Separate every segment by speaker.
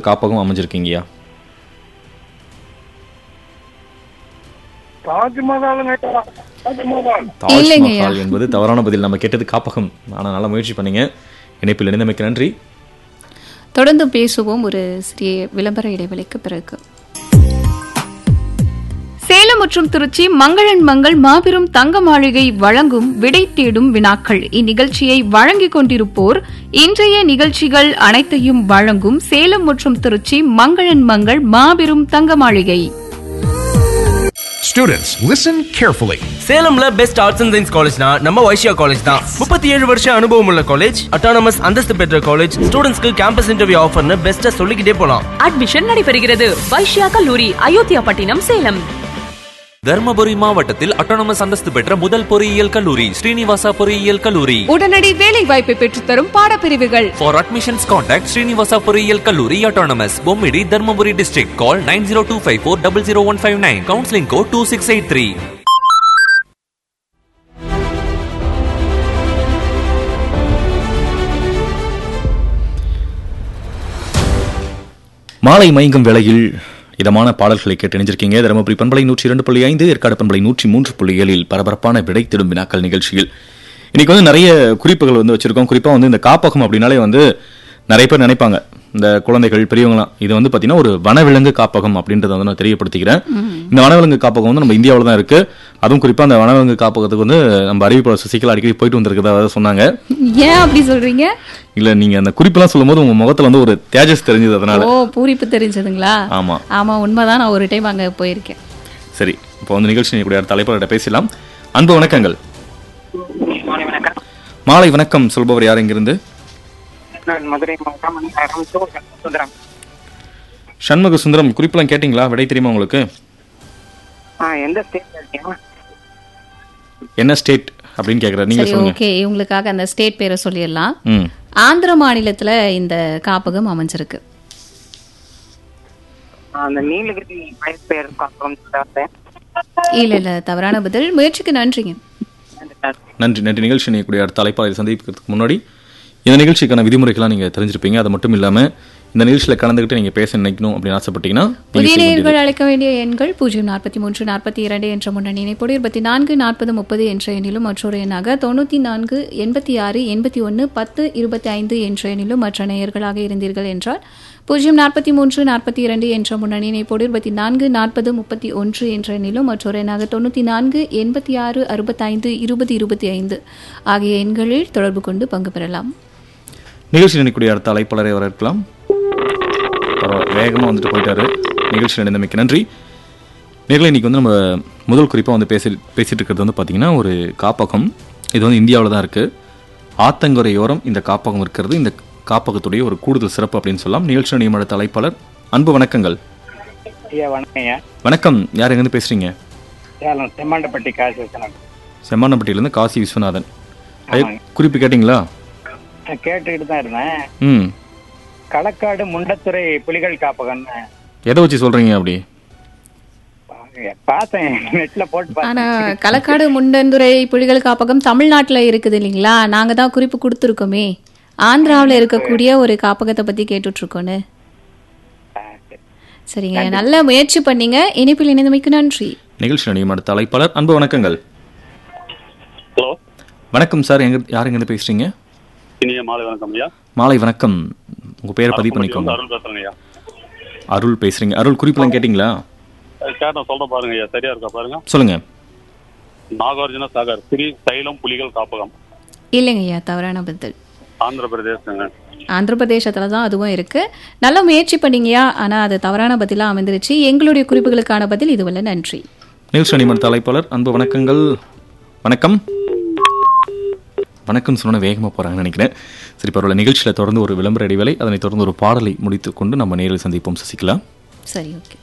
Speaker 1: காப்பகம் அமைஞ்சிருக்கீங்கயா
Speaker 2: தாஜ்மஹாலுங்க தாஜ்மஹால்
Speaker 3: இல்லைங்கய்யா.
Speaker 1: தாஜ்மஹால் என்பது தவறான பதில் நம்ம கேட்டது காப்பகம் ஆனால் நல்லா முயற்சி பண்ணீங்க இணைப்பில் இணைந்தமைக்கு நன்றி
Speaker 3: தொடர்ந்து பேசுவோம் ஒரு சிறிய விளம்பர இடைவெளிக்கு பிறகு சேலம் மற்றும் திருச்சி மங்களன் மங்கள் மாபெரும் தங்க மாளிகை வழங்கும் விடை தேடும் வினாக்கள் இந்நிகழ்ச்சியை வழங்கிக் கொண்டிருப்போர் இன்றைய நிகழ்ச்சிகள் அனைத்தையும் வழங்கும் சேலம் மற்றும் திருச்சி மங்களன் மங்கள் மாபெரும் தங்க மாளிகை
Speaker 4: Students, listen carefully.
Speaker 5: சேலம்ல பெஸ்ட் ஆர்ட்ஸ் அண்ட் சயின்ஸ் காலேஜ்னா நம்ம வைஷ்யா காலேஜ் தான் முப்பத்தி ஏழு வருஷம் அனுபவம் உள்ள காலேஜ் அட்டானமஸ் அந்தஸ்து பெற்ற காலேஜ் ஸ்டூடெண்ட்ஸ்க்கு கேம்பஸ் இன்டர்வியூ ஆஃபர்னு பெஸ்ட்டா சொல்லிக்கிட்டே போலாம்
Speaker 6: அட்மிஷன் நடைபெறுகிறது வைஷ்யா கல்லூரி அயோத்தியா பட்டினம் சேலம்
Speaker 7: தர்மபுரி மாவட்டத்தில் அட்டானமஸ் அந்தஸ்து பெற்ற முதல் பொறியியல் கல்லூரி ஸ்ரீனிவாசா பொறியியல் கல்லூரி
Speaker 3: உடனடி வேலை வாய்ப்பை பெற்றுத்தரும் பாடப்பிரிவுகள்
Speaker 7: ஃபார் அட்மிஷன்ஸ் கான்டாக்ட் ஸ்ரீனிவாசா பொறியியல் கல்லூரி autonomous Bommidi Dharmapuri district call nine zero two five four double zero one five nine counselling code two six eight three
Speaker 1: மாலை மயங்கும் வேளையில் இதமான பாடல்களை கேட்டு இணைஞ்சிருக்கீங்க தருமபுரி பண்பலை நூற்றி இரண்டு புள்ளி ஐந்து ஏற்காடு பண்பலை நூற்றி மூன்று புள்ளி ஏழில் பரபரப்பான விடை தேடும் வினாக்கள் நிகழ்ச்சியில் இன்னைக்கு வந்து நிறைய குறிப்புகள் வந்து வச்சிருக்கோம் குறிப்பா வந்து இந்த காப்பகம் அப்படின்னாலே வந்து நிறைய பேர் நினைப்பாங்க இந்த குழந்தைகள் பெரியவங்களாம் இது வந்து பாத்தீங்கன்னா ஒரு வனவிலங்கு காப்பகம் அப்படின்றத வந்து நான் தெரியப்படுத்திக்கிறேன் இந்த வனவிலங்கு காப்பகம் வந்து நம்ம இந்தியாவில் தான் இருக்கு அதுவும் குறிப்பா அந்த வனவிலங்கு காப்பகத்துக்கு வந்து நம்ம அறிவிப்பாளர் சசிகலா அடிக்கடி போயிட்டு வந்திருக்கிறதா சொன்னாங்க
Speaker 3: ஏன் அப்படி சொல்றீங்க
Speaker 1: இல்ல நீங்க அந்த குறிப்பெல்லாம் சொல்லும்போது உங்க முகத்துல வந்து ஒரு தேஜஸ் தெரிஞ்சது அதனால
Speaker 3: ஓ பூரிப்பு தெரிஞ்சதுங்களா
Speaker 1: ஆமா
Speaker 3: ஆமா உண்மைதான் நான் ஒரு டைம் அங்க போயிருக்கேன்
Speaker 1: சரி இப்போ வந்து நிகழ்ச்சி கூட தலைப்பாளர்கிட்ட பேசலாம் அன்பு வணக்கங்கள்
Speaker 2: மாலை வணக்கம்
Speaker 1: மாலை வணக்கம் சொல்பவர் யார் இங்கிருந்து
Speaker 2: நான் மதுரை மாவட்டம் சுந்தரம்
Speaker 1: சண்முக சுந்தரம் குறிப்பெல்லாம் கேட்டிங்களா விடை தெரியுமா உங்களுக்கு
Speaker 2: ஆ எந்த ஸ்டேட்ல இருக்கீங்க
Speaker 1: என்ன ஸ்டேட் அப்படின்னு கேக்குறாரு நீங்க
Speaker 3: சரி
Speaker 1: சொல்லுங்க
Speaker 3: ஓகே உங்களுக்காக அந்த ஸ்டேட் பேரை சொல்லிடலாம்
Speaker 1: ம்
Speaker 3: ஆந்திர மாநிலத்துல இந்த காப்பகம் அமைஞ்சிருக்கு
Speaker 2: அந்த நீலகிரி வயல் பெயர் காப்பகம் சொல்றேன்
Speaker 3: இல்ல இல்ல தவறான பதில் முயற்சிக்கு நன்றிங்க
Speaker 1: நன்றி நன்றி நிகழ்ச்சி நினைக்கக்கூடிய அடுத்த தலைப்பாளரை சந்திக்கிறதுக்கு முன்னாடி இந்த நிகழ்ச்சிக்கான விதிமுறைகள்லாம் நீங்க தெரிஞ்சிருப்பீங்க அது மட்டும் இல்லாம இந்த நிகழ்ச்சியில கலந்துக்கிட்டு நீங்க பேச நினைக்கணும் அப்படின்னு ஆசைப்பட்டீங்கன்னா நீங்க
Speaker 3: புதிய
Speaker 1: செய்ய வேண்டியது-
Speaker 3: நேயர்கள் அழைக்க வேண்டிய எண்கள் பூஜ்ஜியம் நாற்பத்தி மூன்று நாற்பத்தி இரண்டு என்ற முன்னணி இணைப்போடு இருபத்தி நான்கு நாற்பது முப்பது என்ற எண்ணிலும் மற்றொரு எண்ணாக தொண்ணூத்தி நான்கு எண்பத்தி ஆறு எண்பத்தி ஒன்று பத்து இருபத்தி ஐந்து என்ற எண்ணிலும் மற்ற நேயர்களாக இருந்தீர்கள் என்றால் பூஜ்ஜியம் நாற்பத்தி மூன்று நாற்பத்தி இரண்டு என்ற முன்னணி இணைப்போடு இருபத்தி நான்கு நாற்பது முப்பத்தி ஒன்று என்ற எண்ணிலும் மற்றொரு எண்ணாக தொண்ணூத்தி நான்கு எண்பத்தி ஆறு அறுபத்தைந்து இருபது இருபத்தி ஐந்து ஆகிய எண்களில் தொடர்பு கொண்டு பங்கு பெறலாம்
Speaker 1: நிகழ்ச்சி நினைக்கக்கூடிய அடுத்த அழைப்பாளரை வரவேற்கலாம் பரவாயில்ல வேகமாக வந்துட்டு போயிட்டாரு நிகழ்ச்சி நடந்தமைக்கு நன்றி நேரில் இன்னைக்கு வந்து நம்ம முதல் குறிப்பாக வந்து பேசி பேசிட்டு இருக்கிறது வந்து பார்த்தீங்கன்னா ஒரு காப்பகம் இது வந்து இந்தியாவில் தான் இருக்குது ஆத்தங்கரையோரம் இந்த காப்பகம் இருக்கிறது இந்த காப்பகத்துடைய ஒரு கூடுதல் சிறப்பு அப்படின்னு சொல்லலாம் நிகழ்ச்சி நியமன தலைப்பாளர் அன்பு வணக்கங்கள்
Speaker 2: ஐயா வணக்கம் ஐயா
Speaker 1: வணக்கம் யார் எங்கேருந்து பேசுறீங்க
Speaker 2: சேலம் செம்மாண்டப்பட்டி காசு வச்சேன்
Speaker 1: செம்மானப்பட்டியிலேருந்து காசி விஸ்வநாதன் ஐயா, குறிப்பு கேட்டிங்களா
Speaker 2: கேட்டுக்கிட்டு தான் இருந்தேன்
Speaker 1: ம்
Speaker 2: களக்காடு முண்டத்துறை புலிகள் காப்பகம்னு
Speaker 1: எதை வச்சு சொல்கிறீங்க அப்படி
Speaker 2: பார்த்தேன் நெட்ல போட்டு பார்த்தேன்
Speaker 3: ஆனா களக்காடு முண்டந்துறை புலிகள் காப்பகம் தமிழ்நாட்டுல இருக்குது இல்லைங்களா நாங்க தான் குறிப்பு கொடுத்துருக்கோமே ஆந்திராவுல இருக்கக்கூடிய ஒரு காப்பகத்தை பத்தி கேட்டுட்டு இருக்கோன்னு சரிங்க நல்ல முயற்சி பண்ணீங்க இனிப்பில் இணைந்தமைக்கு நன்றி
Speaker 1: நிகழ்ச்சி நியமன தலைப்பாளர் அன்பு வணக்கங்கள்
Speaker 8: ஹலோ
Speaker 1: வணக்கம் சார் எங்க யார் எங்கேருந்து பேசுறீங்க
Speaker 8: இனிய மாலை வணக்கம் ஐயா
Speaker 1: மாலை வணக்கம் உங்க பேரை பதிவு பண்ணிக்கோங்க
Speaker 8: அருள் பேசுறேங்க ஐயா
Speaker 1: அருள் பேசுறீங்க அருள் குறிப்பெல்லாம் கேட்டிங்களா
Speaker 8: கேட்டேன் சொல்ற பாருங்க ஐயா சரியா இருக்கா பாருங்க
Speaker 1: சொல்லுங்க
Speaker 8: நாகார்ஜுன சாகர் ஸ்ரீ சைலம் புலிகள் காப்பகம்
Speaker 3: இல்லைங்க ஐயா தவறான பதில்
Speaker 8: ஆந்திர பிரதேசங்க
Speaker 3: ஆந்திர பிரதேசத்துல தான் அதுவும் இருக்கு நல்ல முயற்சி பண்ணீங்கயா ஆனா அது தவறான பதிலா அமைந்துருச்சு எங்களுடைய குறிப்புகளுக்கான பதில் இதுவல்ல நன்றி
Speaker 1: நிகழ்ச்சி நியமன தலைப்பாளர் அன்பு வணக்கங்கள் வணக்கம் வணக்கம் சொன்ன வேகமாக போறாங்கன்னு நினைக்கிறேன் சரி பரவாயில்ல நிகழ்ச்சியில் தொடர்ந்து ஒரு விளம்பர இடைவேளை அதனைத் தொடர்ந்து ஒரு பாடலை முடித்துக் கொண்டு நம்ம நேரில் சந்திப்போம் சசிகலா
Speaker 3: சரி ஓகே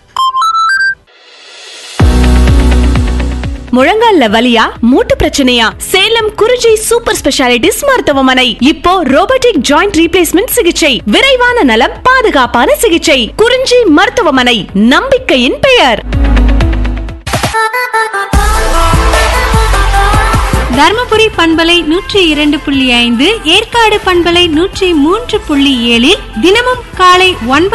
Speaker 6: முழங்கால்ல வலியா மூட்டு பிரச்சனையா சேலம் குறிஞ்சி சூப்பர் ஸ்பெஷாலிட்டிஸ் மருத்துவமனை இப்போ ரோபோட்டிக் ஜாயிண்ட் ரீப்ளேஸ்மெண்ட் சிகிச்சை விரைவான நலம் பாதுகாப்பான சிகிச்சை குறிஞ்சி மருத்துவமனை நம்பிக்கையின் பெயர்
Speaker 9: தர்மபுரி பண்பலை நூற்றி இரண்டு புள்ளி ஐந்து ஏற்காடு பண்பலை நூற்றி மூன்று புள்ளி ஏழில் தினமும் காலை ஒன்பது